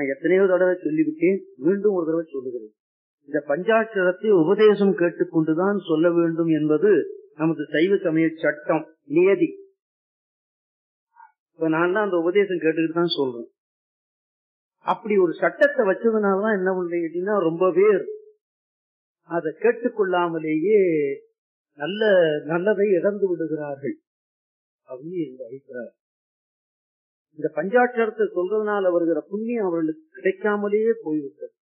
நான் எத்தனையோ தடவை சொல்லிவிட்டேன் மீண்டும் ஒரு தடவை சொல்லுகிறேன் இந்த பஞ்சாட்சரத்தை உபதேசம் கேட்டுக்கொண்டுதான் சொல்ல வேண்டும் என்பது நமது சைவ சமய சட்டம் நியதி இப்ப நான் தான் அந்த உபதேசம் கேட்டுக்கிட்டு தான் சொல்றேன் அப்படி ஒரு சட்டத்தை வச்சதுனாலதான் என்ன பண்றீங்க அப்படின்னா ரொம்ப பேர் அதை கேட்டுக்கொள்ளாமலேயே நல்ல நல்லதை இழந்து விடுகிறார்கள் அப்படின்னு எங்க அபிப்பிராயம் இந்த பஞ்சாட்சரத்தை சொல்றதுனால வருகிற புண்ணியம் அவர்களுக்கு கிடைக்காமலேயே போய்விட்டது